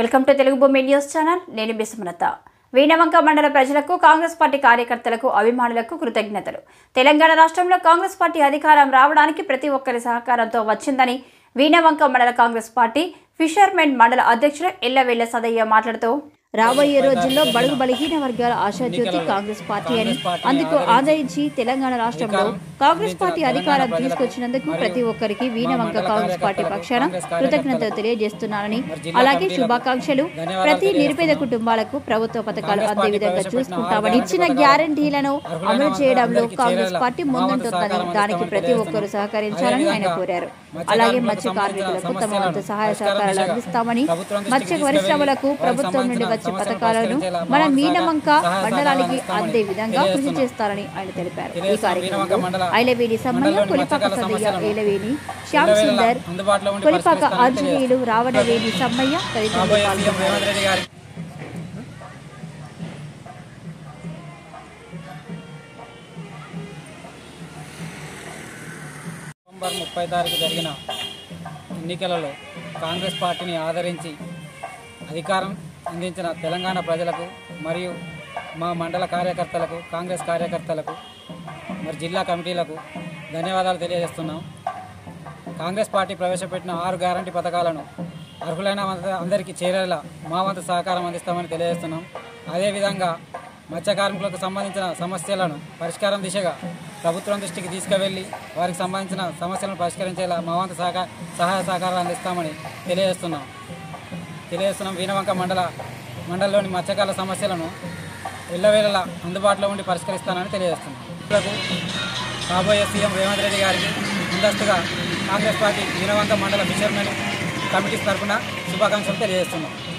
welcome to Telugu భూమి news channel నేను బిసుమలత వీణవంక మండల ప్రజలకు కాంగ్రెస్ పార్టీ కార్యకర్తలకు అభిమానులకు కృతజ్ఞతలు తెలంగాణ రాష్ట్రంలో కాంగ్రెస్ పార్టీ అధికారం రావడానికి ప్రతి ఒక్కరి సహకారంతో వచ్చిందని వీణవంక మండల కాంగ్రెస్ పార్టీ ఫిషర్మెన్ మండల అధ్యక్షులు ఎల్లవెల్ల సదయ్య మాట్లాడుతూ రాబోయే రోజుల్లో బడుగు బలహీన వర్గాల ఆశాజ్యోతి కాంగ్రెస్ పార్టీ అని అందుకు ఆదరించి తెలంగాణ రాష్ట్రంలో కాంగ్రెస్ పార్టీ అధికారం తీసుకొచ్చినందుకు ప్రతి ఒక్కరికి వీణవంక కాంగ్రెస్ పార్టీ పక్షాన కృతజ్ఞతలు తెలియజేస్తున్నానని అలాగే శుభాకాంక్షలు ప్రతి నిరుపేద కుటుంబాలకు ప్రభుత్వ పథకాలు అందే విధంగా చూసుకుంటామని ఇచ్చిన గ్యారంటీలను అమలు చేయడంలో కాంగ్రెస్ పార్టీ ముందుంటుందని దానికి ప్రతి ఒక్కరూ సహకరించాలని ఆయన కోరారు అలాగే మత్స్య కార్మికులకు తమ వంతు సహాయ సహకారాలు అందిస్తామని మత్స్య పరిశ్రమలకు ప్రభుత్వం నుండి వచ్చే పథకాలను మన మీనమంక మండలానికి అందే విధంగా కృషి చేస్తారని ఆయన తెలిపారు ఈ కార్యక్రమంలో ఐలవేణి సమ్మయ్య కొలిపాక సదయ్య ఏలవేణి శ్యామ్ సుందర్ అందుబాటులో ఉండి కొలిపాక ఆంజనేయులు రావణవేణి సమ్మయ్య తదితరులు రాబోయే సీఎం పాల్గొన్నారు రేవంత్ రెడ్డి గారి నవంబర్ ముప్పై తారీఖు జరిగిన ఎన్నికలలో కాంగ్రెస్ పార్టీని ఆదరించి అధికారం అందించిన తెలంగాణ ప్రజలకు మరియు మా మండల కార్యకర్తలకు కాంగ్రెస్ కార్యకర్తలకు మరి జిల్లా కమిటీలకు ధన్యవాదాలు తెలియజేస్తున్నాం కాంగ్రెస్ పార్టీ ప్రవేశపెట్టిన ఆరు గ్యారంటీ పథకాలను అర్హులైన అంద- అందరికీ చేరేలా మా వంతు సహకారం అందిస్తామని తెలియజేస్తున్నాం అదేవిధంగా మత్స్య కార్మికులకు సంబంధించిన సమస్యలను పరిష్కారం దిశగా ప్రభుత్వం దృష్టికి తీసుకువెళ్ళి వారికి సంబంధించిన సమస్యలను పరిష్కరించేలా మా వంతు సహకార సహాయ సహకారాలు అందిస్తామని తెలియజేస్తున్నాం తెలియజేస్తున్నాం వీణవంక మండల మండలంలోని మత్స్యకారుల సమస్యలను ఎల్లవేళలా అందుబాటులో ఉండి పరిష్కరిస్తానని తెలియజేస్తున్నాం ప్రజలకు రాబోయే సీఎం రేవంత్ రెడ్డి గారికి ముందస్తుగా కాంగ్రెస్ పార్టీ వీణవంక మండల ఫిషర్మెన్ కమిటీ తరఫున శుభాకాంక్షలు తెలియజేస్తున్నాం